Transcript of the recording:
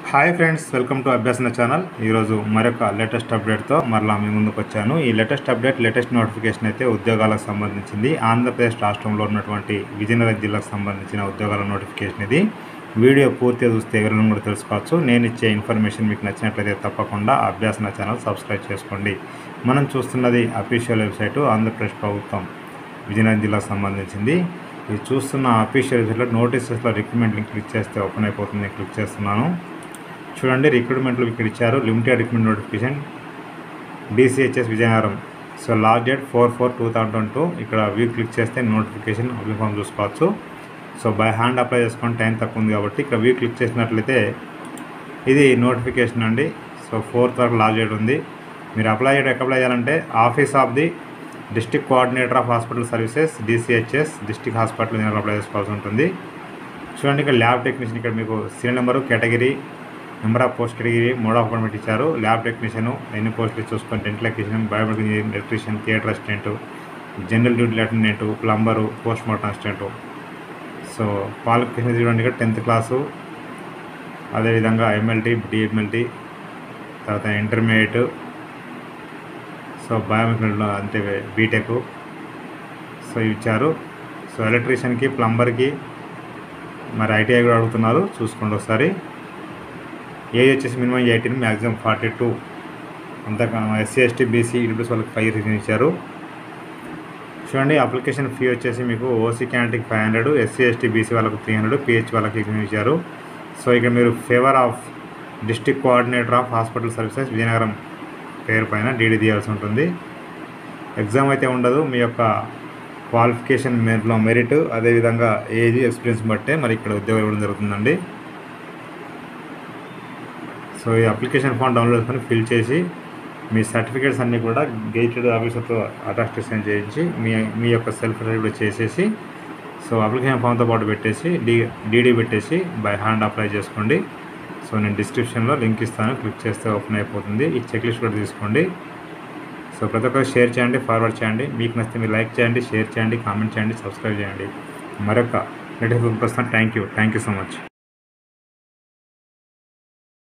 hi friends welcome to Abhyasana channel ఈరోజు మరొక latest అప్డేట్తో మరలా మీ ముందుకు వచ్చాను ఈ లేటెస్ట్ అప్డేట్ లేటెస్ట్ నోటిఫికేషన్ అయితే ఉద్యోగాలకు సంబంధించింది ఆంధ్రప్రదేశ్ రాష్ట్రంలో ఉన్నటువంటి విజయనగరం జిల్లాకు సంబంధించిన ఉద్యోగాల నోటిఫికేషన్ ఇది వీడియో పూర్తిగా చూస్తే ఎవరైనా కూడా తెలుసుకోవచ్చు నేను ఇచ్చే ఇన్ఫర్మేషన్ మీకు నచ్చినట్లయితే తప్పకుండా అభ్యాసన ఛానల్ సబ్స్క్రైబ్ చేసుకోండి మనం చూస్తున్నది అఫీషియల్ వెబ్సైటు ఆంధ్రప్రదేశ్ ప్రభుత్వం విజయనగరం జిల్లాకు సంబంధించింది ఇది చూస్తున్న అఫీషియల్ వెబ్సైట్లో నోటీసెస్లో రిక్రూట్మెంట్ లింక్ క్లిక్ చేస్తే ఓపెన్ అయిపోతుంది క్లిక్ చేస్తున్నాను చూడండి రిక్రూట్మెంట్లు ఇక్కడ ఇచ్చారు limited recruitment notification DCHS Vizianagaram so last date four four two thousand twenty two ఇక్కడ వ్యూ క్లిక్ చేస్తే నోటిఫికేషన్ ఫామ్ చూసుకోవచ్చు సో బై హ్యాండ్ అప్లై చేసుకొని టైం తక్కువ ఉంది కాబట్టి ఇక్కడ వ్యూ క్లిక్ చేసినట్లయితే ఇది నోటిఫికేషన్ అండి సో ఫోర్త్ వరకు లాస్ట్ డేట్ ఉంది మీరు అప్లై చేయడం ఎక్కడ అప్లై చేయాలంటే office of the district coordinator of hospital services DCHS district hospital నేను అప్లై చేసుకోవాల్సి ఉంటుంది చూడండి ఇక్కడ ల్యాబ్ టెక్నీషియన్ ఇక్కడ మీకు serial number category number of post category mode of appointment ఇచ్చారు ల్యాబ్ టెక్నీషియన్ ఎన్ని పోస్టులు చూసుకొని dental technician biomedical engineering electrician theatre assistant general duty attendant plumber post mortem assistant so qualification చూడండి ఇక్కడ టెన్త్ క్లాసు అదేవిధంగా MLT DMLT తర్వాత intermediate so biomedical అంటే BTech so ఇవి ఇచ్చారు సో ఎలక్ట్రీషియన్కి ప్లంబర్కి మరి ఐటీఐ కూడా అడుగుతున్నారు చూసుకోండి ఒకసారి ఏజ్ వచ్చేసి minimum eighteen maximum forty two అంతా ఎస్సీ ఎస్టీ బీసీ ఈడబ్ల్యూస్ వాళ్ళకి ఫైవ్ రీజన్ ఇచ్చారు చూడండి అప్లికేషన్ ఫీ వచ్చేసి మీకు ఓసీ క్యాండిడేట్కి five hundred SC ST BC వాళ్ళకి త్రీ హండ్రెడ్ పిహెచ్ వాళ్ళకి రీజన్ ఇచ్చారు సో ఇక్కడ మీరు favour of district coordinator of hospital services Vizianagaram పేరు పైన డీడీ తీయాల్సి ఉంటుంది ఎగ్జామ్ అయితే ఉండదు మీ యొక్క క్వాలిఫికేషన్ మెరిట్లో మెరిట్ అదేవిధంగా ఏజ్ ఎక్స్పీరియన్స్ బట్టే మరి ఇక్కడ ఉద్యోగం ఇవ్వడం జరుగుతుందండి సో ఈ అప్లికేషన్ ఫామ్ డౌన్లోడ్ చేసుకొని ఫిల్ చేసి మీ సర్టిఫికేట్స్ అన్నీ కూడా గేటెడ్ ఆఫీసర్తో అటాస్టేషన్ చేయించి మీ మీ యొక్క సెల్ఫ్ సర్టిఫికేట్ చేసేసి సో అప్లికేషన్ ఫామ్తో పాటు పెట్టేసి డీ డీడీ పెట్టేసి బై హ్యాండ్ అప్లై చేసుకోండి సో నేను డిస్క్రిప్షన్లో లింక్ ఇస్తాను క్లిక్ చేస్తే ఓపెన్ అయిపోతుంది ఈ చెక్ లిస్ట్ కూడా తీసుకోండి సో ప్రతి ఒక్కరు షేర్ చేయండి ఫార్వర్డ్ చేయండి మీకు నచ్చితే మీరు లైక్ చేయండి షేర్ చేయండి కామెంట్ చేయండి సబ్స్క్రైబ్ చేయండి మరొక లేటెస్ట్ ప్రస్తుతం thank you thank you so much